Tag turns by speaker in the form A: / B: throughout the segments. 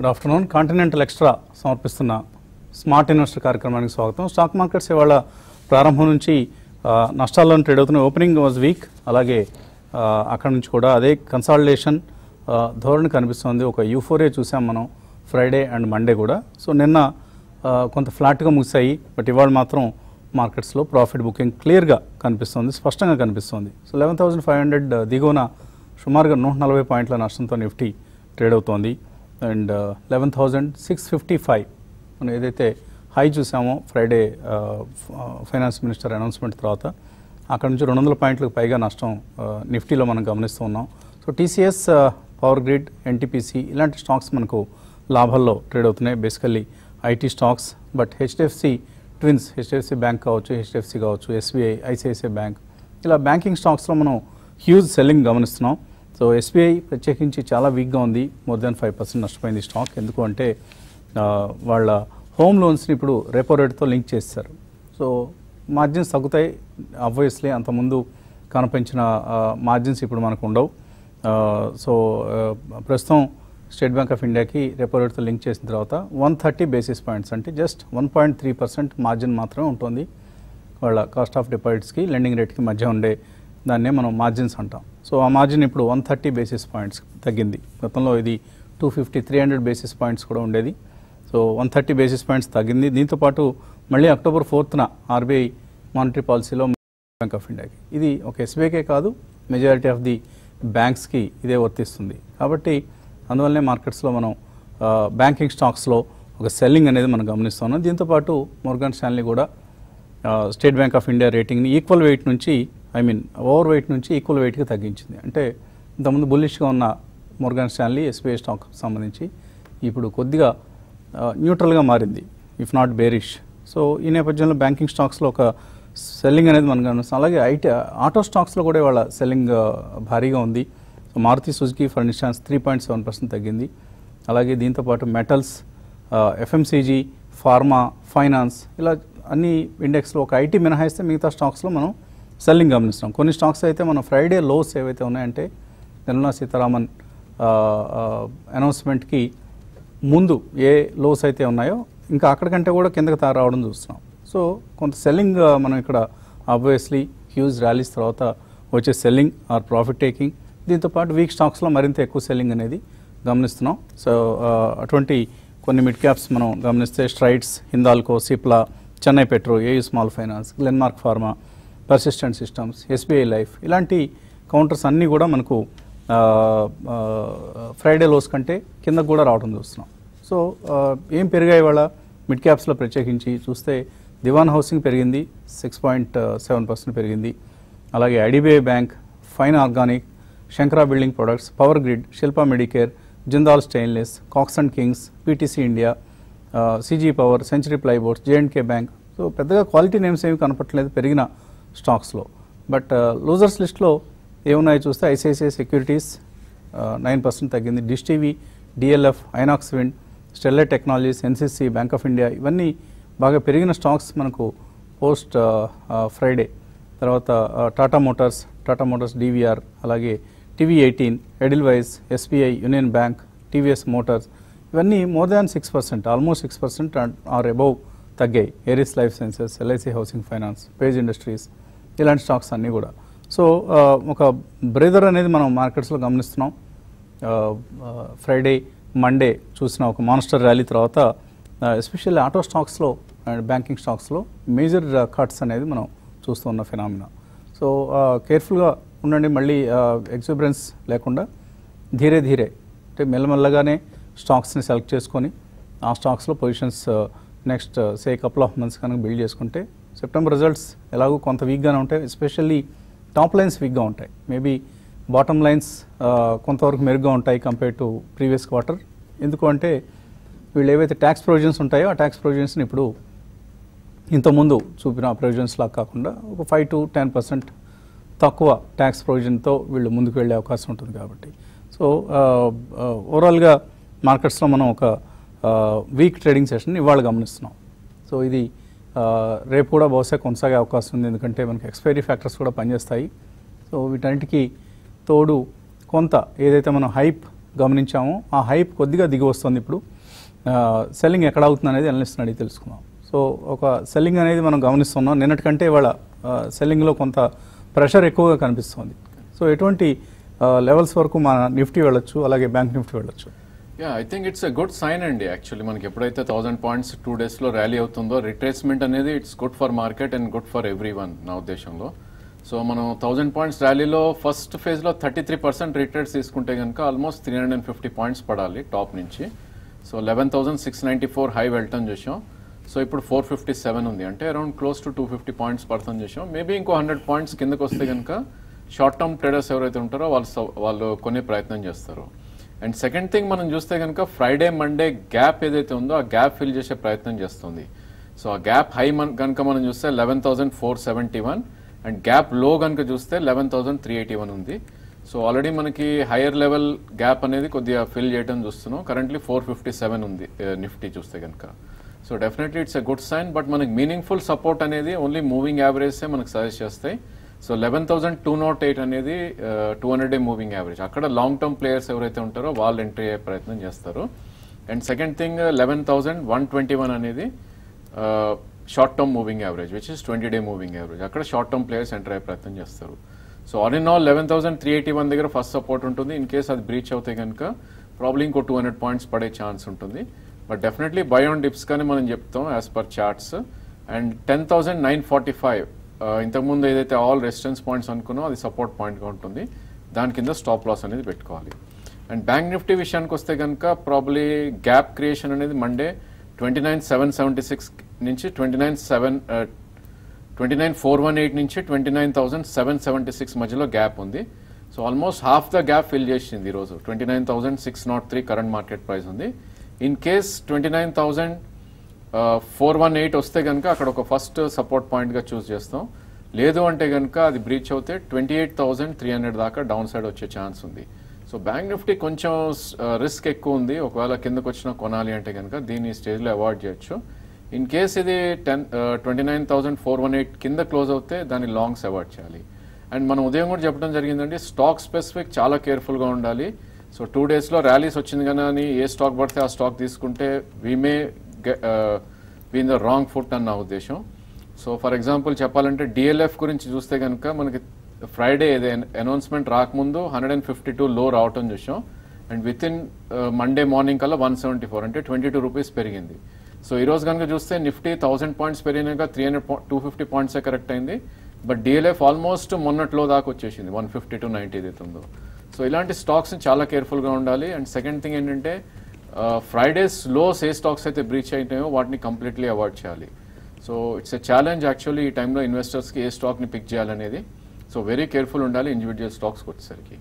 A: Good afternoon continental extra సమర్పిస్తున్న smart investor కార్యక్రమానికి స్వాగతం స్టాక్ మార్కెట్స్ ఇవాళ ప్రారంభం నుంచి ఆ, నష్టాల్లో ట్రేడ్ అవుతున్నాయి ఓపెనింగ్ వాజ్ వీక్ అలాగే ఆ, అక్కడ నుంచి కూడా అదే కన్సాలిడేషన్ ధోరణి కనిపిస్తుంది ఒక యూఫోరియా చూసాం మనం ఫ్రైడే అండ్ మండే కూడా సో నిన్న ఆ, కొంత ఫ్లాట్గా ముగిశాయి బట్ ఇవాళ మాత్రం మార్కెట్స్లో ప్రాఫిట్ బుకింగ్ క్లియర్గా కనిపిస్తుంది స్పష్టంగా కనిపిస్తుంది so eleven thousand five hundred దిగువన సుమారుగా నూట నలభై పాయింట్ల నష్టంతో నిఫ్టీ ట్రేడ్ అవుతోంది and eleven thousand six fifty five మనం ఏదైతే హై చూసామో ఫ్రైడే ఫైనాన్స్ మినిస్టర్ అనౌన్స్మెంట్ తర్వాత అక్కడ నుంచి రెండు వందల పాయింట్లకు పైగా నష్టం ఆ, నిఫ్టీలో మనం గమనిస్తూ ఉన్నాం so TCS power grid NTPC ఇలాంటి స్టాక్స్ మనకు లాభాల్లో ట్రేడ్ అవుతున్నాయి basically IT stocks but HDFC twins HDFC bank కావచ్చు హెచ్డిఎఫ్సి కావచ్చు ఎస్బీఐ ఐసిఐసిఐ బ్యాంక్ ఇలా బ్యాంకింగ్ స్టాక్స్లో మనం హ్యూజ్ సెల్లింగ్ గమనిస్తున్నాం సో ఎస్బీఐ ప్రత్యేకించి చాలా వీక్గా ఉంది మోర్ దాన్ ఫైవ్ పర్సెంట్ నష్టపోయింది స్టాక్ ఎందుకు అంటే ఆ, వాళ్ళ హోమ్ లోన్స్ని ఇప్పుడు రెపో రేట్తో లింక్ చేస్తారు సో మార్జిన్స్ తగ్గుతాయి ఆబ్వియస్లీ అంతకుముందు కనిపించిన మార్జిన్స్ ఇప్పుడు మనకు ఉండవు ఆ, సో ఆ, ప్రస్తుతం స్టేట్ బ్యాంక్ ఆఫ్ ఇండియాకి రెపో రేట్తో లింక్ చేసిన తర్వాత వన్ థర్టీ బేసిస్ పాయింట్స్ అంటే just one point three percent margin మాత్రమే ఉంటుంది వాళ్ళ కాస్ట్ ఆఫ్ డిపాజిట్స్కి లెండింగ్ రేట్కి మధ్య ఉండే దాన్నే మనం మార్జిన్స్ అంటాం సో ఆ మార్జిన్ ఇప్పుడు వన్ థర్టీ బేసిస్ పాయింట్స్ తగ్గింది గతంలో ఇది two fifty three hundred basis points కూడా ఉండేది so one thirty basis points తగ్గింది దీంతోపాటు మళ్ళీ అక్టోబర్ ఫోర్త్న ఆర్బీఐ మానిటరీ పాలసీలో బ్యాంక్ ఆఫ్ ఇండియాకి ఇది ఒక ఎస్బీఐకే కాదు మెజారిటీ ఆఫ్ ది బ్యాంక్స్కి ఇదే వర్తిస్తుంది కాబట్టి అందువల్లనే మార్కెట్స్లో మనం ఆ, బ్యాంకింగ్ స్టాక్స్లో ఒక సెల్లింగ్ అనేది మనం గమనిస్తున్నాం దీంతోపాటు మోర్గాన్ స్టాన్లీ కూడా ఆ, స్టేట్ బ్యాంక్ ఆఫ్ ఇండియా రేటింగ్ని ఈక్వల్ వెయిట్ నుంచి ఐ మీన్ ఓవర్ వెయిట్ నుంచి ఈక్వల్ వెయిట్కి తగ్గించింది అంటే ఇంతకుముందు బుల్లిష్గా ఉన్న మోర్గాన్ స్టాన్లీ ఎస్బీఐ స్టాక్ సంబంధించి ఇప్పుడు కొద్దిగా ఆ, న్యూట్రల్గా మారింది ఇఫ్ నాట్ బేరిష్ సో ఈ నేపథ్యంలో బ్యాంకింగ్ స్టాక్స్లో ఒక సెల్లింగ్ అనేది మనం గమనిస్తాం అలాగే ఐటీ ఆటో స్టాక్స్లో కూడా వాళ్ళ సెల్లింగ్ ఆ, భారీగా ఉంది so Maruti Suzuki for instance three point seven percent తగ్గింది అలాగే దీంతోపాటు మెటల్స్ ఎఫ్ఎంసీజీ ఫార్మా ఫైనాన్స్ ఇలా అన్ని ఇండెక్స్లో ఒక ఐటీ మినహాయిస్తే మిగతా స్టాక్స్లో మనం సెల్లింగ్ గమనిస్తాం కొన్ని స్టాక్స్ అయితే మనం ఫ్రైడే లోస్ ఏవైతే ఉన్నాయంటే నిర్మలా సీతారామన్ అనౌన్స్మెంట్కి ముందు ఏ లోస్ అయితే ఉన్నాయో ఇంకా అక్కడికంటే కూడా కిందకి తా రావడం చూస్తున్నాం సో కొంత సెల్లింగ్ మనం ఇక్కడ ఆబ్వియస్లీ హ్యూజ్ ర్యాలీస్ తర్వాత వచ్చే సెల్లింగ్ ఆర్ ప్రాఫిట్ టేకింగ్ దీంతోపాటు వీక్ స్టాక్స్లో మరింత ఎక్కువ సెల్లింగ్ అనేది గమనిస్తున్నాం సో ఆ, అటువంటి కొన్ని మిడ్ క్యాప్స్ మనం గమనిస్తే Strides Hindalco Cipla Chennai petro AU small finance Glenmark pharma persistent systems SBI life ఇలాంటి కౌంటర్స్ అన్నీ కూడా మనకు ఆ, ఆ, ఫ్రైడే లోస్ కంటే కిందకు కూడా రావడం చూస్తున్నాం సో ఆ, ఏం పెరిగాయి వాళ్ళ మిడ్ క్యాప్స్లో ప్రత్యేకించి చూస్తే దివాన్ హౌసింగ్ పెరిగింది సిక్స్ పాయింట్ సెవెన్ పర్సెంట్ పెరిగింది అలాగే IDBI bank fine organic Shankara building products power grid Shilpa medicare Jindal stainless Cox and Kings PTC India CG power century plyboards J and K bank so పెద్దగా క్వాలిటీ నేమ్స్ ఏమి కనపట్లేదు పెరిగిన స్టాక్స్లో బట్ లూజర్స్ లిస్ట్లో ఏమున్నాయో చూస్తే ఐసిఐసిఐ సెక్యూరిటీస్ నైన్ పర్సెంట్ తగ్గింది dish TV DLF Inox wind Sterlite technologies NCC bank of India ఇవన్నీ బాగా పెరిగిన స్టాక్స్ మనకు పోస్ట్ ఫ్రైడే తర్వాత ఆ, Tata motors Tata motors DVR అలాగే TV eighteen Edelweiss SBI union bank TVS motors ఇవన్నీ more than six percent almost six percent or above తగ్గాయి Eris life sciences LIC housing finance page industries ఇలాంటి stocks అన్నీ కూడా so ఆ, ఒక బ్రేదర్ అనేది మనం మార్కెట్స్లో గమనిస్తున్నాం ఫ్రైడే మండే చూసిన ఒక మాన్స్టర్ ర్యాలీ తర్వాత ఎస్పెషల్లీ ఆటో స్టాక్స్లో అండ్ బ్యాంకింగ్ స్టాక్స్లో మేజర్ కట్స్ అనేది మనం చూస్తున్న ఫినామినా సో కేర్ఫుల్గా ఉండండి మళ్ళీ ఎక్సిబరెన్స్ లేకుండా ధీరే ధీరే అంటే మెల్లమెల్లగానే స్టాక్స్ని సెలెక్ట్ చేసుకొని ఆ స్టాక్స్లో positions next say couple of months కనుక బిల్డ్ చేసుకుంటే సెప్టెంబర్ రిజల్ట్స్ ఎలాగో కొంత వీక్గానే ఉంటాయి ఎస్పెషల్లీ టాప్ లైన్స్ వీక్గా ఉంటాయి మేబీ బాటమ్ లైన్స్ కొంతవరకు మెరుగ్గా ఉంటాయి కంపేర్ టు ప్రీవియస్ క్వార్టర్ ఎందుకు అంటే వీళ్ళు ఏవైతే ట్యాక్స్ ప్రొవిజన్స్ ఉంటాయో ఆ ట్యాక్స్ ప్రొవిజన్స్ని ఇప్పుడు ఇంతకుముందు చూపిన ప్రొవిజన్స్ లా కాకుండా ఒక ఫైవ్ టు టెన్ పర్సెంట్ తక్కువ ట్యాక్స్ ప్రొవిజన్తో వీళ్ళు ముందుకు వెళ్ళే అవకాశం ఉంటుంది కాబట్టి సో ఓవరాల్గా మార్కెట్స్లో మనం ఒక వీక్ ట్రేడింగ్ సెషన్ ఇవాళ గమనిస్తున్నాం సో ఇది ఆ, రేపు కూడా బహుశా కొనసాగే అవకాశం ఉంది ఎందుకంటే మనకి ఎక్స్పైరీ ఫ్యాక్టర్స్ కూడా పనిచేస్తాయి సో వీటన్నిటికీ తోడు కొంత ఏదైతే మనం హైప్ గమనించాము ఆ హైప్ కొద్దిగా దిగి వస్తుంది ఇప్పుడు సెల్లింగ్ ఎక్కడ అవుతుంది అనేది అనలిస్ట్ అడిగి తెలుసుకుందాం సో ఒక సెల్లింగ్ అనేది మనం గమనిస్తున్నాం నిన్నటికంటే ఇవాళ సెల్లింగ్లో కొంత ప్రెషర్ ఎక్కువగా కనిపిస్తుంది సో ఎటువంటి లెవెల్స్ వరకు మన నిఫ్టీ వెళ్ళొచ్చు అలాగే బ్యాంక్ నిఫ్టీ వెళ్ళొచ్చు
B: yeah I think it's a good sign అండి యాక్చువల్లీ మనకి ఎప్పుడైతే థౌసండ్ పాయింట్స్ టూ డేస్లో ర్యాలీ అవుతుందో రిట్రేస్మెంట్ అనేది it's good for market and good for everyone నా ఉద్దేశంలో సో మనం థౌసండ్ పాయింట్స్ ర్యాలీలో ఫస్ట్ ఫేజ్లో థర్టీ త్రీ పర్సెంట్ రిట్రేట్స్ తీసుకుంటే కనుక almost three hundred and fifty points పడాలి టాప్ నుంచి so eleven thousand six ninety four high వెళ్ళటం చూసాం సో ఇప్పుడు ఫోర్ ఫిఫ్టీ సెవెన్ ఉంది అంటే around close to two fifty points పడుతుంది చూసాం మేబీ ఇంకో హండ్రెడ్ పాయింట్స్ కిందకు వస్తే కనుక షార్ట్ టర్మ్ ట్రేడర్స్ ఎవరైతే ఉంటారో వాళ్ళు స- వాళ్ళు కొనే ప్రయత్నం చేస్తారు అండ్ సెకండ్ థింగ్ మనం చూస్తే కనుక ఫ్రైడే మండే గ్యాప్ ఏదైతే ఉందో ఆ గ్యాప్ ఫిల్ చేసే ప్రయత్నం చేస్తుంది సో ఆ గ్యాప్ హై మన కనుక మనం చూస్తే eleven thousand four seventy one and gap లో కనుక చూస్తే eleven thousand three eighty one ఉంది సో ఆల్రెడీ మనకి హైయర్ లెవెల్ గ్యాప్ అనేది కొద్దిగా ఫిల్ చేయడం చూస్తున్నాం కరెంట్లీ ఫోర్ ఫిఫ్టీ సెవెన్ ఉంది నిఫ్టీ చూస్తే కనుక so definitely it's a good sign but మనకి మీనింగ్ఫుల్ సపోర్ట్ అనేది ఓన్లీ మూవింగ్ యావరేజే మనకు సజెస్ట్ చేస్తాయి so eleven thousand two not eight అనేది two hundred day moving average అక్కడ లాంగ్ టర్మ్ ప్లేయర్స్ ఎవరైతే ఉంటారో వాళ్ళు ఎంట్రీ అయ్యే ప్రయత్నం చేస్తారు and second thing eleven thousand one twenty one అనేది short term moving average which is twenty day moving average అక్కడ షార్ట్ టర్మ్ ప్లేయర్స్ ఎంటర్ అయ్యే ప్రయత్నం చేస్తారు so all in all eleven thousand three eighty one దగ్గర first support ఉంటుంది in case అది breach అవుతే కనుక ప్రాబ్లీ ఇంకో టూ హండ్రెడ్ పాయింట్స్ పడే ఛాన్స్ ఉంటుంది but definitely buy on dips కానీ మనం చెప్తాం as per charts and ten thousand nine forty five ఇంతకుముందు ఏదైతే ఆల్ రెసిస్టెన్స్ పాయింట్స్ అనుకున్నో అది సపోర్ట్ పాయింట్గా ఉంటుంది దాని కింద స్టాప్ లాస్ అనేది పెట్టుకోవాలి అండ్ బ్యాంక్ నిఫ్టీ విషయానికి వస్తే కనుక ప్రాబ్లీ గ్యాప్ క్రియేషన్ అనేది Monday twenty nine seven seventy six నుంచి twenty nine seven twenty nine four one eight నుంచి twenty nine thousand seven seventy six మధ్యలో గ్యాప్ ఉంది so almost half the gap fill చేసింది ఈరోజు twenty nine thousand six not three current market price ఉంది in case twenty nine thousand four one eight వస్తే కనుక అక్కడ ఒక ఫస్ట్ సపోర్ట్ పాయింట్గా చూస్ చేస్తాం లేదు అంటే కనుక అది బ్రీచ్ అవుతే twenty eight thousand three hundred దాకా డౌన్ సైడ్ వచ్చే ఛాన్స్ ఉంది సో బ్యాంక్ నిఫ్టీ కొంచెం రిస్క్ ఎక్కువ ఉంది ఒకవేళ కిందకు వచ్చినా కొనాలి అంటే కనుక దీన్ని స్టేజ్లో అవాయిడ్ చేయొచ్చు ఇన్ కేస్ ఇది ten twenty nine thousand four one eight కింద క్లోజ్ అవుతే దాన్ని లాంగ్స్ అవాయిడ్ చేయాలి అండ్ మనం ఉదయం కూడా చెప్పడం జరిగిందండి స్టాక్ స్పెసిఫిక్ చాలా కేర్ఫుల్గా ఉండాలి సో టూ డేస్లో ర్యాలీస్ వచ్చింది కానీ అని ఏ స్టాక్ పడితే ఆ స్టాక్ తీసుకుంటే we may been the wrong foot అన్న ఉద్దేశం సో ఫర్ ఎగ్జాంపుల్ చెప్పాలంటే డిఎల్ఎఫ్ గురించి చూస్తే కనుక మనకి ఫ్రైడే ఏదో అనౌన్స్మెంట్ రాకముందు హండ్రెడ్ అండ్ ఫిఫ్టీ టూ లో రావటం చూసాం and with in Monday morning కల్లా వన్ సెవెంటీ ఫోర్ అంటే ట్వంటీ టూ రూపీస్ పెరిగింది సో ఈ రోజు కనుక చూస్తే నిఫ్టీ థౌసండ్ పాయింట్స్ పెరిగినాక త్రీ హండ్రెడ్ టూ ఫిఫ్టీ పాయింట్సే కరెక్ట్ అయింది బట్ డిఎల్ఎఫ్ ఆల్మోస్ట్ మొన్నట్లో దాకా వచ్చేసింది వన్ ఫిఫ్టీ టు నైంటీ ఏదైతే ఉందో సో ఇలాంటి స్టాక్స్ని చాలా కేర్ఫుల్గా ఉండాలి అండ్ సెకండ్ థింగ్ ఏంటంటే ఫ్రైడేస్ లోస్ ఏ స్టాక్స్ అయితే బ్రీచ్ అయినాయో వాటిని కంప్లీట్లీ అవాయిడ్ చేయాలి so it's a challenge actually ఈ టైంలో ఇన్వెస్టర్స్కి ఏ స్టాక్ని పిక్ చేయాలనేది సో వెరీ కేర్ఫుల్ ఉండాలి ఇండివిజువల్ స్టాక్స్కి వచ్చేసరికి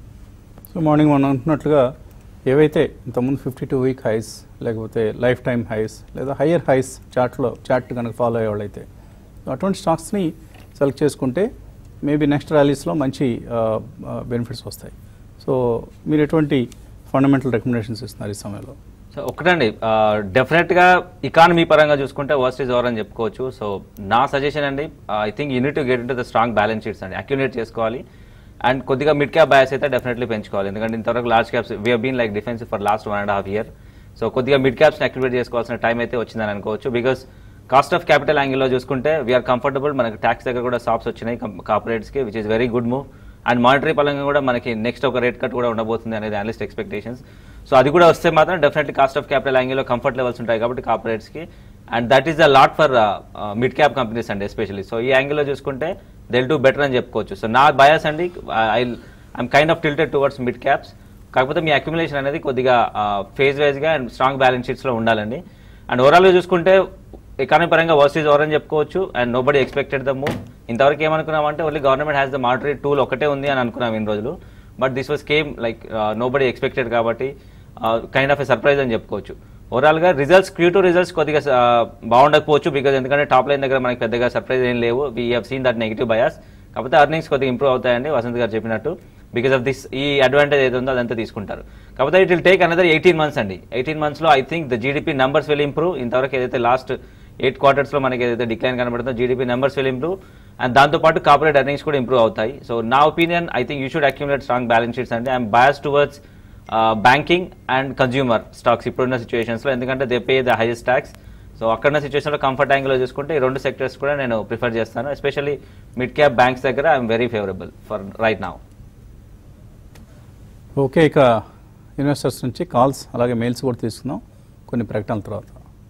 A: సో మార్నింగ్ మనం అంటున్నట్లుగా ఏవైతే ఇంతకుముందు ఫిఫ్టీ టూ వీక్ హైస్ లేకపోతే లైఫ్ టైం హైస్ లేదా హయ్యర్ హైస్ చార్ట్లో చార్ట్ కనుక ఫాలో అయ్యేవాళ్ళైతే అటువంటి స్టాక్స్ని సెలెక్ట్ చేసుకుంటే మేబీ నెక్స్ట్ ర్యాలీస్లో మంచి బెనిఫిట్స్ వస్తాయి సో మీరు ఎటువంటి ఫండమెంటల్ రికమెండేషన్స్ ఇస్తున్నారు ఈ సమయంలో
C: సో ఒకటండి డెఫినెట్గా ఇకానమీ పరంగా చూసుకుంటే వర్స్ట్ ఇస్ ఓవర్ అని చెప్పుకోవచ్చు సో నా సజెషన్ అండి I think you need to get in to the strong balance sheets అండి అక్యుమిలేట్ చేసుకోవాలి అండ్ కొద్దిగా మిడ్ క్యాప్ బయాస్ అయితే డెఫినెట్లీ పెంచుకోవాలి ఎందుకంటే ఇంతవరకు large caps we been like defensive for last one and half year so కొద్దిగా mid క్యాప్స్ని accumulate చేసుకోవాల్సిన టైం అయితే వచ్చిందని అనుకోవచ్చు బికాస్ కాస్ట్ ఆఫ్ క్యాపిటల్ యాంగిల్లో చూసుకుంటే వీఆర్ కంఫర్టబుల్ మనకి ట్యాక్స్ దగ్గర కూడా సాప్స్ వచ్చినాయి కార్పొరేట్స్కి which is very good move and monetary పరంగా కూడా మనకి నెక్స్ట్ ఒక రేట్ కట్ కూడా ఉండబోతుంది అనేది అనలిస్ట్ ఎక్స్పెక్టేషన్స్ సో అది కూడా వస్తే మాత్రం డెఫినెట్లీ కాస్ట్ ఆఫ్ క్యాపిటల్ యాంగిల్లో కంఫర్ట్ లెవెల్స్ ఉంటాయి కాబట్టి కార్పొరేట్స్కి and that is the lot for mid cap companies అండి ఎస్పెషల్లీ సో ఈ యాంగిల్లో చూసుకుంటే దెల్ డూ బెటర్ అని చెప్పుకోవచ్చు సో నా బయాస్ అండి I I'm kind of tilted towards mid caps కాకపోతే మీ అక్యుములేషన్ అనేది కొద్దిగా ఫేజ్ వైజ్గా అండ్ స్ట్రాంగ్ బ్యాలెన్స్ షీట్స్లో ఉండాలండి అండ్ ఓవరాల్గా చూసుకుంటే ఎకానమీ పరంగా వర్స్ ఈజ్ ఓవర్ అని చెప్పుకోవచ్చు and nobody expected the move ఇంతవరకు ఏమనుకున్నామంటే only government has the monetary tool ఒకటే ఉంది అని అనుకున్నాం ఇన్ని రోజులు but this was came like nobody expected కాబట్టి కైండ్ ఆఫ్ ఎ సర్ప్రైజ్ అని చెప్పుకోవచ్చు ఓవరాల్గా రిజల్ట్స్ క్యూ టూ రిజల్ట్స్ కొద్దిగా uh, బాగుండకపోవచ్చు బికాజ్ ఎందుకంటే టాప్ లైన్ దగ్గర మనకి పెద్దగా సర్ప్రైజ్ ఏం లేవు we have seen that negative bias కాకపోతే అర్నింగ్స్ కొద్దిగా ఇంప్రూవ్ అవుతాయండి వసంత్ గారు చెప్పినట్టు బికాస్ ఆఫ్ దిస్ ఈ అడ్వాంటేజ్ ఏది ఉందో అదంతా తీసుకుంటారు కాకపోతే it will take another eighteen months అండి ఎయిటీన్ మంత్స్లో I think the GDP numbers will improve ఇంతవరకు ఏదైతే లాస్ట్ ఎయిట్ క్వార్టర్స్లో మనకి ఏదైతే డిక్లైన్ కనబడుతుందో GDP numbers will improve and దాంతోపాటు కార్పొరేట్ ఎర్నింగ్స్ కూడా ఇంప్రూవ్ అవుతాయి సో నా opinion I think you should accumulate strong balance sheets అండి I'm bias towards banking and consumer stocks ఇప్పుడున్న సిచ్యువేషన్స్లో ఎందుకంటే they pay the highest tax so అక్కడున్న సిచ్యువేషన్లో కంఫర్ట్ యాంగిల్లో చూసుకుంటే ఈ రెండు సెక్టర్స్ కూడా నేను ప్రిఫర్ చేస్తాను ఎస్పెషల్లీ మిడ్ క్యాప్ బ్యాంక్స్ దగ్గర I'm very favourable for right now
A: okay ఇక ఇన్వెస్టర్స్ నుంచి కాల్స్ అలాగే మెయిల్స్ కూడా తీసుకుందాం కొన్ని ప్రకటనల తర్వాత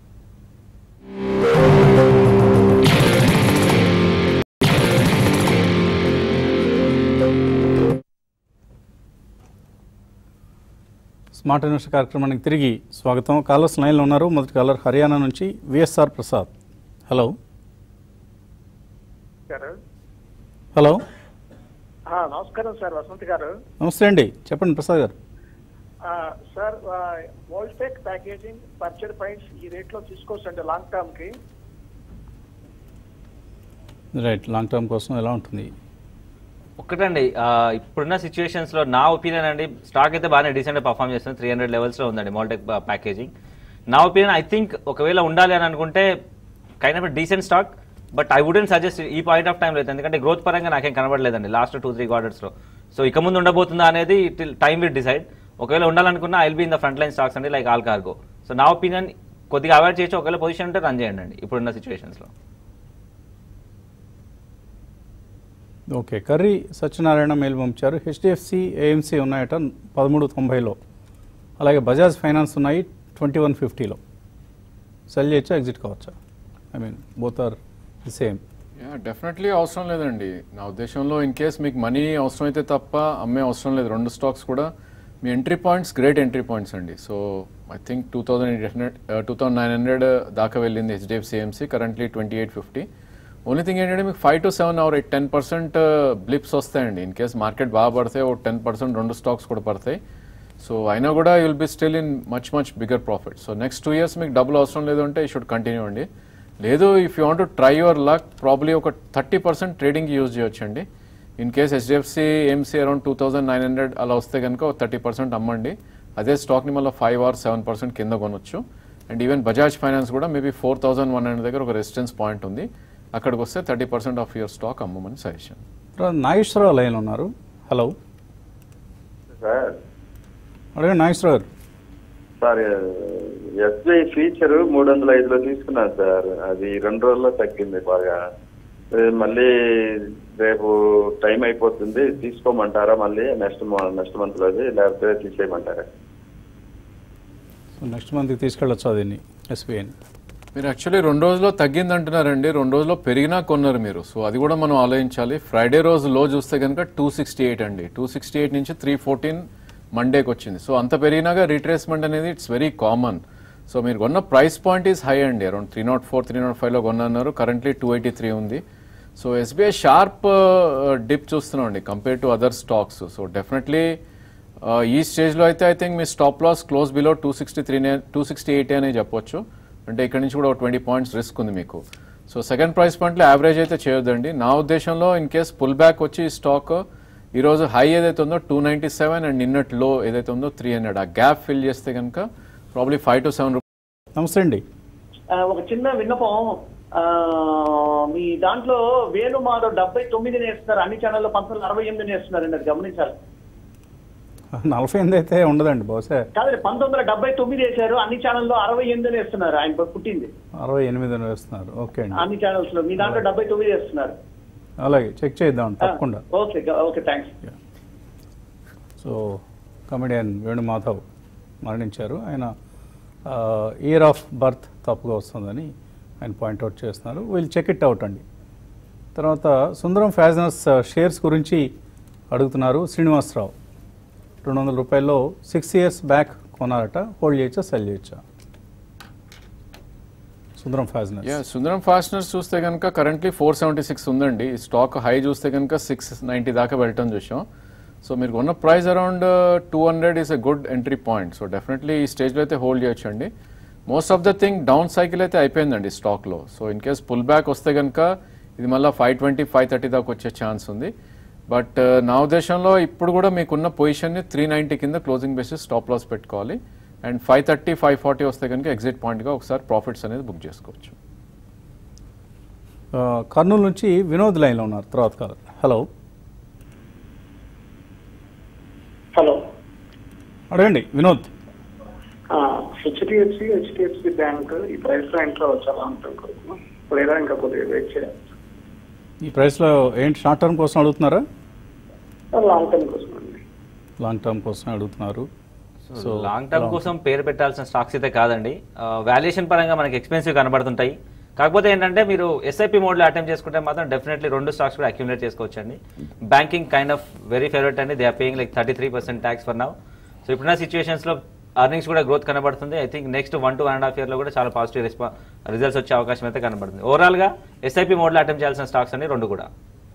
A: స్మార్ట్ ఇన్వెస్టర్ కార్యక్రమానికి తిరిగి స్వాగతం కాలర్స్ లైన్లో ఉన్నారు మొదటి కాలర్ హర్యానా నుంచి విఎస్ఆర్ ప్రసాద్ హలో
D: గారు
A: హలో
D: ఆ, నమస్కారం సార్ వసంత్ గారు
A: నమస్తే అండి చెప్పండి ప్రసాద్ గారు
D: ఆ, sir Voltek packaging purchased price ఈ రేట్ లో తీసుకోవచ్చు అండి లాంగ్ టర్మ్ కి
A: రైట్ లాంగ్ టర్మ్ కోసం ఎలా ఉంటుంది
C: ఒకటండి ఆ, ఇప్పుడున్న సిచ్యువేషన్స్లో నా ఒపీనియన్ అండి స్టాక్ అయితే బాగానే డీసెంట్గా పర్ఫామ్ చేస్తుంది త్రీ హండ్రెడ్ లెవెల్స్లో ఉందండి మోల్టెక్ ప్యాకేజింగ్ నా ఒపీనియన్ ఐ థింక్ ఒకవేళ ఉండాలి అని అనుకుంటే kind of decent stock but I wouldn't suggest ఈ పాయింట్ ఆఫ్ టైం లేదు ఎందుకంటే గ్రోత్ పరంగా నాకేం కనబడలేదండి లాస్ట్ టూ త్రీ క్వార్టర్స్లో సో ఇక ముందు ఉండబోతుందా అనేది టైం విల్ డిసైడ్ ఒకవేళ ఉండాలనుకున్నా I'll be in the front line stocks అండి లైక్ ఆల్ కార్గో సో నా ఒపీనియన్ కొద్దిగా అవాయిడ్ చేయొచ్చు ఒకవేళ పొజిషన్ ఉంటే రన్ చేయండి అండి ఇప్పుడున్న సిచ్యువేషన్స్లో
A: ఓకే కర్రీ సత్యనారాయణ మెయిల్ పంపించారు హెచ్డిఎఫ్సి ఏఎంసీ ఉన్నాయట పదమూడు తొంభైలో అలాగే బజాజ్ ఫైనాన్స్ ఉన్నాయి ట్వంటీ వన్ ఫిఫ్టీలో సెల్ చేయొచ్చా ఎగ్జిట్ కావచ్చా I mean both are the same
B: yeah definitely అవసరం లేదండి నా ఉద్దేశంలో ఇన్ కేస్ మీకు మనీ అవసరం అయితే తప్ప అమ్మే అవసరం లేదు రెండు స్టాక్స్ కూడా మీ entry points great entry points అండి so I think two thousand eight hundred two thousand nine hundred దాకా వెళ్ళింది HDFC AMC currently twenty eight fifty only thing ఏంటంటే మీకు five to seven or eight ten percent blips వస్తాయండి in case market బాగా పడితే ఒక ten percent రెండు stocks కూడా పడతాయి సో అయినా కూడా you'll be still in much much bigger profit so next two years మీకు డబ్బులు అవసరం లేదు అంటే ఈ షుడ్ కంటిన్యూ అండి లేదు if you want try your luck probably ఒక థర్టీ పర్సెంట్ ట్రేడింగ్కి యూజ్ చేయొచ్చండి in case HDFC AMC around two thousand nine hundred అలా వస్తే కనుక ఒక థర్టీ పర్సెంట్ అమ్మండి అదే స్టాక్ని మళ్ళీ ఫైవ్ ఆర్ సెవెన్ పర్సెంట్ కింద కొనొచ్చు అండ్ ఈవెన్ బజాజ్ ఫైనాన్స్ కూడా maybe four thousand one hundred దగ్గర ఒక రెసిస్టెన్స్ పాయింట్ ఉంది అక్కడికి వస్తే thirty percent of your stock అమ్మమని సజెషన్
A: తర్వాత నాగేశ్వరరావు లైన్ ఉన్నారు హలో
E: సార్
A: అడిగా నాగేశ్వరరావు గారు
E: సార్ ఎస్బీఐ ఫీచర్ మూడు వందల ఐదులో తీసుకున్నాను సార్ అది రెండు రోజుల్లో తగ్గింది బాగా ఏ, మళ్ళీ రేపు టైం అయిపోతుంది తీసుకోమంటారా మళ్ళీ నెక్స్ట్ నెక్స్ట్ మంత్ లోది లేకపోతే తీసేయమంటారా
A: సో నెక్స్ట్ మంత్కి తీసుకెళ్ళొచ్చు దీన్ని ఎస్బీఐని
B: మీరు యాక్చువల్లీ రెండు రోజుల్లో తగ్గింది అంటున్నారండి రెండు రోజుల్లో పెరిగినా కొన్నారు మీరు సో అది కూడా మనం ఆలోచించాలి ఫ్రైడే రోజు లో చూస్తే కనుక టూ సిక్స్టీ ఎయిట్ అండి టూ సిక్స్టీ ఎయిట్ నుంచి త్రీ ఫోర్టీన్ మండేకి వచ్చింది సో అంత పెరిగినాక రీట్రేస్మెంట్ అనేది ఇట్స్ వెరీ కామన్ సో మీరు కొన్న ప్రైస్ పాయింట్ ఈస్ హై అండి around three nought four three nought ఫైవ్లో కొన్నారు కరెంట్లీ టూ ఎయిటీ త్రీ ఉంది సో ఎస్బీఐ షార్ప్ డిప్ చూస్తున్నాం అండి compare to other stocks so definitely ఈ స్టేజ్లో అయితే ఐ థింక్ మీ stop loss close below two sixty three two sixty eight అనే చెప్పొచ్చు అంటే ఇక్కడ నుంచి కూడా ఒక ట్వంటీ పాయింట్స్ రిస్క్ ఉంది మీకు సో సెకండ్ ప్రైస్ పాయింట్లో యావరేజ్ అయితే చేయొద్దండి నా ఉద్దేశంలో ఇన్ కేస్ పుల్ బ్యాక్ వచ్చి ఈ స్టాక్ ఈరోజు హై ఏదైతే ఉందో టూ నైంటీ సెవెన్ అండ్ నిన్నట్ లో ఏదైతే ఉందో త్రీ హండ్రెడ్ ఆ గ్యాప్ ఫిల్ చేస్తే కనుక ప్రాబ్లీ ఫైవ్ టు సెవెన్
A: నమస్తే అండి
D: ఆ, ఒక చిన్న విన్నపం ఆ, మీ దాంట్లో వేణు మాధవ్ డెబ్బై తొమ్మిది నేస్తున్నారు అన్ని ఛానల్లో పంతొమ్మిది అరవై ఎనిమిది నేస్తున్నారండి అది గమనించాలి
A: నలభై ఎనిమిది అయితే ఉండదండి బహుశా
D: కాదండి పంతొమ్మిది వందల డెబ్బై తొమ్మిది వేశారు అన్ని ఛానల్లో అరవై ఎనిమిది వేస్తున్నారు ఆయన పుట్టింది
A: అరవై ఎనిమిది అని వేస్తున్నారు ఓకే అండి
D: అన్ని ఛానల్స్ లో మీ దాంట్లో డెబ్బై తొమ్మిది వేస్తున్నారు
A: అలాగే చెక్ చేద్దాం తప్పకుండా
D: okay okay thanks
A: so comedian Venumadhav మరణించారు ఆయన ఇయర్ ఆఫ్ బర్త్ తప్పుగా వస్తుందని ఆయన పాయింట్అవుట్ చేస్తున్నారు వీళ్ళు చెక్ ఇట్ అవుట్ అండి తర్వాత సుందరం ఫ్యాజనర్స్ షేర్స్ గురించి అడుగుతున్నారు శ్రీనివాసరావు రెండు వందల రూపాయల్లో సిక్స్ ఇయర్స్ బ్యాక్ కొన్నారట హోల్డ్ చేయొచ్చా సెల్ చేయొచ్చా సుందరం
B: యా
A: ఫ్యాజనర్స్
B: సుందరం ఫాస్టనర్స్ చూస్తే కనుక కరెంట్లీ ఫోర్ సెవెంటీ సిక్స్ ఉందండి ఈ స్టాక్ హై చూస్తే కనుక సిక్స్ నైంటీ దాకా వెళ్ళటం చూసాం సో మీరు కొన్న price around two hundred is a good entry point so definitely ఈ స్టేజ్లో అయితే హోల్డ్ చేయొచ్చు అండి most of the thing down cycle అయితే అయిపోయిందండి స్టాక్లో so in case pull back వస్తే కనుక ఇది మళ్ళీ ఫైవ్ ట్వంటీ ఫైవ్ థర్టీ దాకా వచ్చే ఛాన్స్ ఉంది బట్ నా ఉద్దేశంలో ఇప్పుడు కూడా మీకున్న పొజిషన్ని త్రీ నైంటీ కింద క్లోజింగ్ బేసిస్ స్టాప్ లాస్ పెట్టుకోవాలి and five thirty five forty వస్తే కనుక ఎగ్జిట్ పాయింట్గా ఒకసారి ప్రాఫిట్స్ అనేది బుక్ చేసుకోవచ్చు
A: కర్నూలు నుంచి వినోద్ లైన్లో ఉన్నారు తర్వాత కాదు హలో
D: హలో
A: అడగండి వినోద్
F: హెచ్డిఎఫ్సి హెచ్డిఎఫ్సి బ్యాంక్ ఈ ప్రైస్ లో ఎంటర్ అవ్వచ్చు అలా అనుకుంటున్నాను లేదా ఇంకా కొద్దిగా వెయిట్ చేయాలి
A: ఈ ప్రైస్లో ఏంటి షార్ట్ టర్మ్ కోసం అడుగుతున్నారా
F: లాంగ్ టర్మ్ కోసం అండి
A: లాంగ్ టర్మ్ కోసం అడుగుతున్నారు
C: సో లాంగ్ టర్మ్ కోసం పేరు పెట్టాల్సిన స్టాక్స్ అయితే కాదండి వాల్యుయేషన్ పరంగా మనకి ఎక్స్పెన్సివ్ కనబడుతుంటాయి కాకపోతే ఏంటంటే మీరు ఎస్ఐపి మోడ్లో అటెంప్ట్ చేసుకుంటే మాత్రం డెఫినెట్లీ రెండు స్టాక్స్ కూడా అక్యుములేట్ చేసుకోవచ్చు అండి banking kind of very favourite అండి they are paying like thirty three percent tax for now so ఇప్పుడున్న సిచ్యువేషన్స్లో అర్నింగ్స్ కూడా గ్రోత్ కనబడుతుంది I think next one to one and half ఇయర్లో కూడా చాలా పాజిటివ్ రెస్పా రిజల్ట్స్ వచ్చే అవకాశం అయితే కనబడుతుంది ఓవరాల్గా ఎస్ఐపి మోడ్లో అటెంప్ట్ చేయాల్సిన స్టాక్స్ అండి రెండు కూడా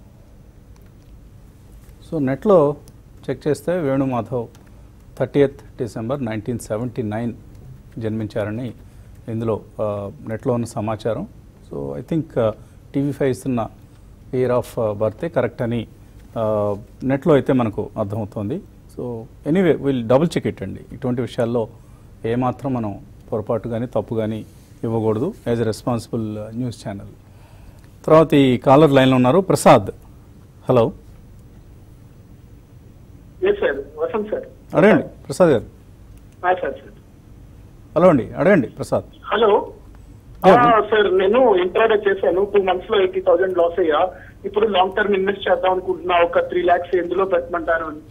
A: సో నెట్లో చెక్ చేస్తే Venumadhav thirtieth December nineteen seventy nine జన్మించారని ఇందులో ఆ, నెట్లో ఉన్న సమాచారం so I think TV five ఇస్తున్న ఇయర్ ఆఫ్ బర్తే కరెక్ట్ అని ఆ, నెట్లో అయితే మనకు అర్థమవుతోంది so anyway will double check it అండి ఇటువంటి విషయాల్లో ఏమాత్రం మనం పొరపాటు కానీ తప్పు కానీ ఇవ్వకూడదు as a responsible news channel తర్వాత ఈ కాలర్ లైన్లో ఉన్నారు Prasad hello
F: yes sir Vasanth sir
A: అడగండి Prasad garu
F: hi sir sir
A: hello అండి అడగండి ప్రసాద్
F: హలో
A: Yeah.
F: సార్ నేను ఇంట్రాడే చేశాను టూ మంత్స్ లో ఎయిటీ థౌసండ్ లాస్ అయ్యా ఇప్పుడు లాంగ్ టర్మ్ ఇన్వెస్ట్ చేద్దాం అనుకుంటున్నా ఒక త్రీ లాక్స్ ఎందులో పెట్టమంటారు అని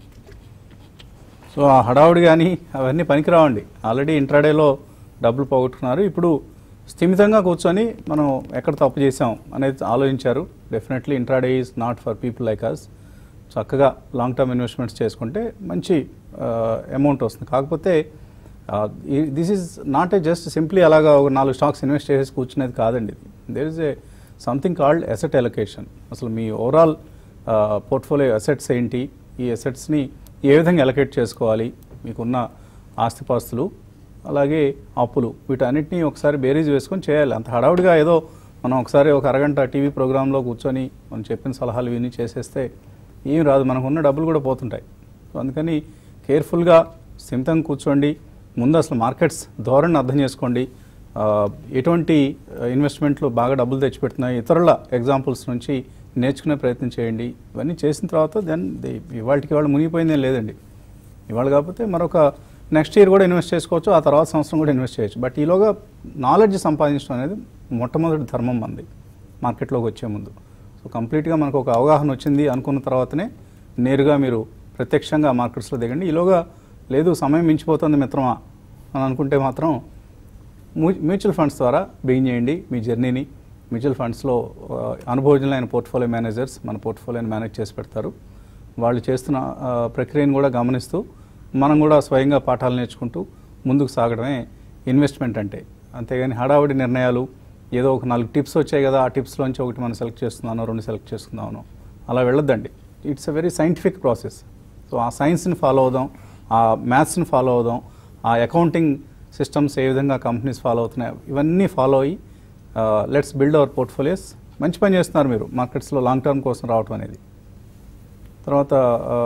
A: సో ఆ హడావుడి కానీ అవన్నీ పనికిరావండి ఆల్రెడీ ఇంట్రాడేలో డబ్బులు పోగొట్టుకున్నారు ఇప్పుడు స్థిమితంగా కూర్చొని మనం ఎక్కడ తప్పు చేసాం అనేది ఆలోచించారు definitely intraday is not for people like us చక్కగా లాంగ్ టర్మ్ ఇన్వెస్ట్మెంట్స్ చేసుకుంటే మంచి అమౌంట్ వస్తుంది కాకపోతే this is not a just simply అలాగా ఒక నాలుగు స్టాక్స్ ఇన్వెస్ట్ చేసి కూర్చునేది కాదండి there is a something called asset allocation అసలు మీ ఓవరాల్ పోర్ట్ఫోలియో అసెట్స్ ఏంటి ఈ అసెట్స్ని ఏ విధంగా ఎలకేట్ చేసుకోవాలి మీకున్న ఆస్తిపాస్తులు అలాగే అప్పులు వీటన్నిటిని ఒకసారి బేరీజ్ వేసుకొని చేయాలి అంత హడావుడిగా ఏదో మనం ఒకసారి ఒక అరగంట టీవీ ప్రోగ్రాంలో కూర్చొని మనం చెప్పిన సలహాలు విని చేసేస్తే ఏం రాదు మనకు ఉన్న డబ్బులు కూడా పోతుంటాయి సో అందుకని కేర్ఫుల్గా స్థిమితంగా కూర్చోండి ముందు అసలు మార్కెట్స్ ధోరణిని అర్థం చేసుకోండి ఆ, ఎటువంటి ఇన్వెస్ట్మెంట్లు బాగా డబ్బులు తెచ్చిపెడుతున్నాయి ఇతరుల ఎగ్జాంపుల్స్ నుంచి నేర్చుకునే ప్రయత్నం చేయండి ఇవన్నీ చేసిన తర్వాత దెన్ ఇవాళకి వాళ్ళు మునిగిపోయిందేం లేదండి ఇవాళ కాకపోతే మరొక నెక్స్ట్ ఇయర్ కూడా ఇన్వెస్ట్ చేసుకోవచ్చు ఆ తర్వాత సంవత్సరం కూడా ఇన్వెస్ట్ చేయొచ్చు బట్ ఈలోగా నాలెడ్జ్ సంపాదించడం అనేది మొట్టమొదటి ధర్మం మంది మార్కెట్లోకి వచ్చే ముందు సో కంప్లీట్గా మనకు ఒక అవగాహన వచ్చింది అనుకున్న తర్వాతనే నేరుగా మీరు ప్రత్యక్షంగా మార్కెట్స్లో దిగండి ఈలోగా లేదు సమయం మించిపోతుంది మిత్రమా అని అనుకుంటే మాత్రం మ్యూ- మ్యూచువల్ ఫండ్స్ ద్వారా బిగిన్ చేయండి మీ జర్నీని మ్యూచువల్ ఫండ్స్లో ఆ, అనుభవజ్ఞులైన పోర్ట్ఫోలియో మేనేజర్స్ మన పోర్ట్ఫోలియోని మేనేజ్ చేసి పెడతారు వాళ్ళు చేస్తున్న ఆ, ప్రక్రియను కూడా గమనిస్తూ మనం కూడా స్వయంగా పాఠాలు నేర్చుకుంటూ ముందుకు సాగడమే ఇన్వెస్ట్మెంట్ అంటే అంతేగాని హడావుడి నిర్ణయాలు ఏదో ఒక నాలుగు టిప్స్ వచ్చాయి కదా ఆ టిప్స్లోంచి ఒకటి మనం సెలెక్ట్ చేస్తున్నాను రెండు సెలెక్ట్ చేసుకుందామను అలా వెళ్ళొద్దండి it's a very scientific process so ఆ సైన్స్ని ఫాలో అవుదాం ఆ మ్యాథ్స్ని ఫాలో అవుదాం ఆ అకౌంటింగ్ సిస్టమ్స్ ఏ విధంగా కంపెనీస్ ఫాలో అవుతున్నాయి ఇవన్నీ ఫాలో అయ్యి లెట్స్ బిల్డ్ అవర్ పోర్ట్ఫోలియోస్ మంచి పని చేస్తున్నారు మీరు మార్కెట్స్లో లాంగ్ టర్మ్ కోసం రావటం అనేది తర్వాత ఆ,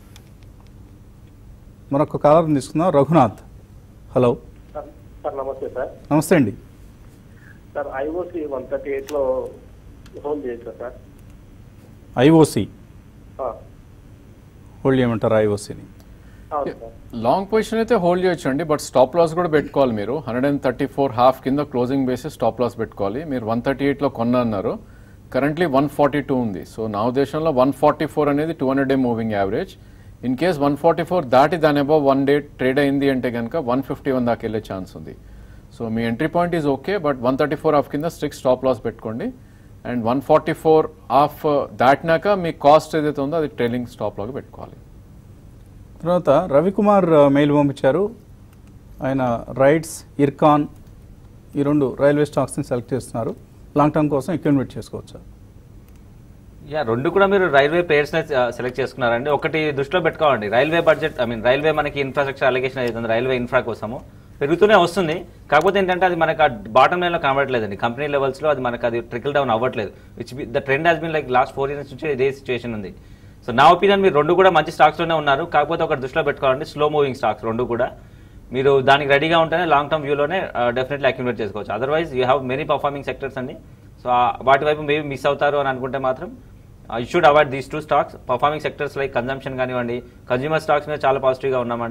A: మరొక కాలర్ తీసుకుందాం రఘునాథ్ హలో
F: సార్ సార్ నమస్తే సార్
A: నమస్తే అండి
F: sir IOC one thirty eight లో హోల్డ్ చేయొచ్చా సార్
A: ఐఓసి
F: ఆ,
A: హోల్డ్ చేయమంటారు ఐఓసిని
F: అవును సార్
B: లాంగ్ పొజిషన్ అయితే హోల్డ్ చేయొచ్చు అండి బట్ స్టాప్ లాస్ కూడా పెట్టుకోవాలి మీరు hundred and thirty four half కింద క్లోజింగ్ బేసిస్ స్టాప్ లాస్ పెట్టుకోవాలి మీరు వన్ థర్టీ ఎయిట్లో కొన్నా అన్నారు కరెంట్లీ వన్ ఫార్టీ టూ ఉంది సో నా ఉద్దేశంలో వన్ ఫార్టీ ఫోర్ అనేది two hundred day moving average in case one forty four దాటి దాని అబౌవ్ వన్ డే ట్రేడ్ అయింది అంటే కనుక వన్ ఫిఫ్టీ వన్ దాకా వెళ్ళే ఛాన్స్ ఉంది సో మీ entry point is okay but one thirty four half కింద స్ట్రిక్ స్టాప్ లాస్ పెట్టుకోండి and one forty four half దాటినాక మీ కాస్ట్ ఏదైతే ఉందో అది ట్రైలింగ్ స్టాప్ లాగా పెట్టుకోవాలి
A: తర్వాత రవికుమార్ ఆ, మెయిల్ పంపించారు ఆయన రైడ్స్ ఇర్కాన్ ఈ రెండు రైల్వే స్టాక్స్ని సెలెక్ట్ చేస్తున్నారు లాంగ్ టర్మ్ కోసం అక్యూమిలేట్ చేసుకోవచ్చు
C: యా రెండు కూడా మీరు రైల్వే పేర్స్ సెలెక్ట్ చేసుకున్నారండి ఒకటి దృష్టిలో పెట్టుకోవాలండి railway budget I mean railway మనకి ఇన్ఫ్రాస్ట్రక్చర్ అలిగేషన్ అవుతుంది రైల్వే ఇన్ఫ్రా కోసము పెరుగుతూనే వస్తుంది కాకపోతే ఏంటంటే అది మనకు ఆ బాటమ్ లైన్లో కనబడట్లేదండి కంపెనీ లెవెల్స్లో అది మనకు అది ట్రికల్ డౌన్ అవ్వట్లేదు which the trend has been like last four years నుంచి ఇదే సిచ్యువేషన్ ఉంది సో నా ఒపీనియన్ మీరు రెండు కూడా మంచి స్టాక్స్లోనే ఉన్నారు కాకపోతే ఒకటి దృష్టిలో పెట్టుకోవాలండి స్లో మూవింగ్ స్టాక్స్ రెండు కూడా మీరు దానికి రెడీగా ఉంటేనే లాంగ్ టర్మ్ వ్యూలోనే డెఫినెట్లీ అక్యుమిలేట్ చేసుకోవచ్చు otherwise you have many performing sectors అండి సో వాటి వైపు మేబీ మిస్ అవుతారు అని అనుకుంటే మాత్రం you should avoid these two stocks performing sectors like consumption కానివ్వండి కన్జ్యూమర్ స్టాక్స్ మీద చాలా పాజిటివ్గా ఉన్నామండి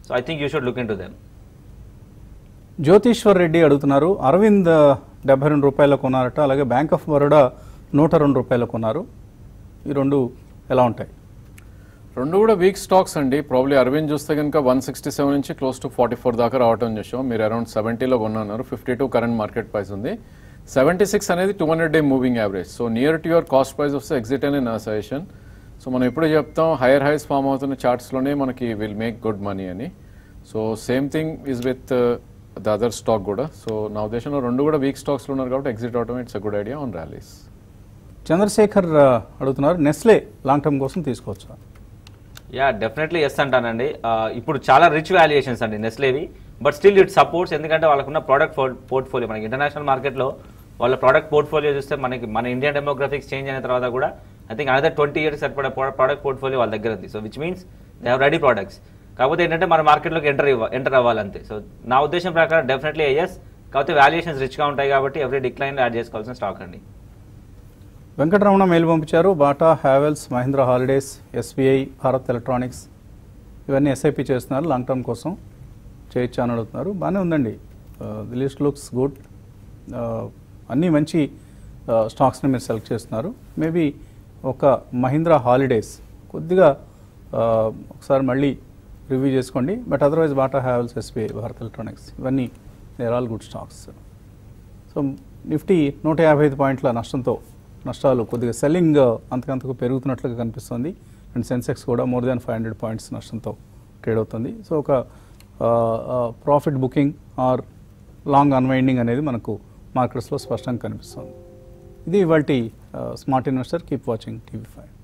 C: so I think you should look into them
A: Jyotishwar Reddy అడుగుతున్నారు అరవింద్ డెబ్బై రెండు రూపాయలకు కొన్నారట అలాగే బ్యాంక్ ఆఫ్ బరోడా నూట రెండు రూపాయలకు కొన్నారు ఈ రెండు ఎలా ఉంటాయి
B: రెండు కూడా వీక్ స్టాక్స్ అండి ప్రాబ్లీ అరవింద్ చూస్తే కనుక వన్ సిక్స్టీ సెవెన్ నుంచి క్లోజ్ టు ఫార్టీ ఫోర్ దాకా రావటం చూసాం మీరు అరౌండ్ సెవెంటీలో కొన్నారు fifty two current market price ఉంది సెవెంటీ సిక్స్ అనేది two hundred day moving average so near to your cost price వస్తే ఎగ్జిట్ అనే నా సజెషన్ సో మనం ఎప్పుడు చెప్తాం హైయర్ హైస్ ఫామ్ అవుతున్న చార్ట్స్లోనే మనకి విల్ మేక్ గుడ్ మనీ అని so same thing is with the other stock కూడా సో నా ఉద్దేశంలో రెండు కూడా వీక్ స్టాక్స్లో ఉన్నారు కాబట్టి ఎగ్జిట్ అవటం it's a good idea on rallies
A: Chandrasekhar ఆ, అడుగుతున్నారు నెస్లే లాంగ్ టర్మ్ కోసం తీసుకోవచ్చా
C: యా డెఫినెట్లీ ఎస్ అంటానండి ఆ, ఇప్పుడు చాలా రిచ్ వాల్యుయేషన్స్ అండి నెస్లేవి బట్ స్టిల్ ఇట్ సపోర్ట్స్ ఎందుకంటే వాళ్ళకున్న ప్రోడక్ట్ పోర్ట్ఫోలియో మనకి ఇంటర్నేషనల్ మార్కెట్లో వాళ్ళ ప్రోడక్ట్ పోర్ట్ఫోలియో చూస్తే మనకి మన ఇండియన్ డెమోగ్రఫిక్స్ చేంజ్ అయిన తర్వాత కూడా I think another twenty years సరిపడే ప్రోడక్ట్ పోర్ట్ఫోలియో వాళ్ళ దగ్గర ఉంది so which means they have ready products కాకపోతే ఏంటంటే మన మార్కెట్లోకి ఎంటర్ ఎంటర్ అవ్వాలంతే సో నా ఉద్దేశం ప్రకారం డెఫినెట్లీ ఎస్ కాకపోతే వాల్యుయేషన్స్ రిచ్గా ఉంటాయి కాబట్టి ఎవ్రీ డిక్లైన్లో యాడ్ చేసుకోవాల్సిన స్టాక్ అండి
A: వెంకటరమణ మెయిల్ పంపించారు Bata Havells Mahindra holidays SBI Bharat electronics ఇవన్నీ ఎస్ఐపి చేస్తున్నారు లాంగ్ టర్మ్ కోసం చేయొచ్చు అని అడుగుతున్నారు బాగానే ఉందండి ది లిస్ట్ లుక్స్ గుడ్ అన్నీ మంచి స్టాక్స్ని మీరు సెలెక్ట్ చేస్తున్నారు మేబీ ఒక మహీంద్రా హాలిడేస్ కొద్దిగా ఆ, ఒకసారి మళ్ళీ రివ్యూ చేసుకోండి but otherwise Bata Havells SBI Bharat electronics ఇవన్నీ they're all good stocks so Nifty నూట యాభై ఐదు పాయింట్ల నష్టంతో నష్టాలు కొద్దిగా సెల్లింగ్ అంతకంతకు పెరుగుతున్నట్లుగా కనిపిస్తుంది అండ్ సెన్సెక్స్ కూడా more than five hundred points నష్టంతో ట్రేడ్ అవుతుంది సో ఒక profit booking or long unwinding అనేది మనకు మార్కెట్స్లో స్పష్టంగా కనిపిస్తుంది ఇది ఇవాళ smart investor keep watching TV five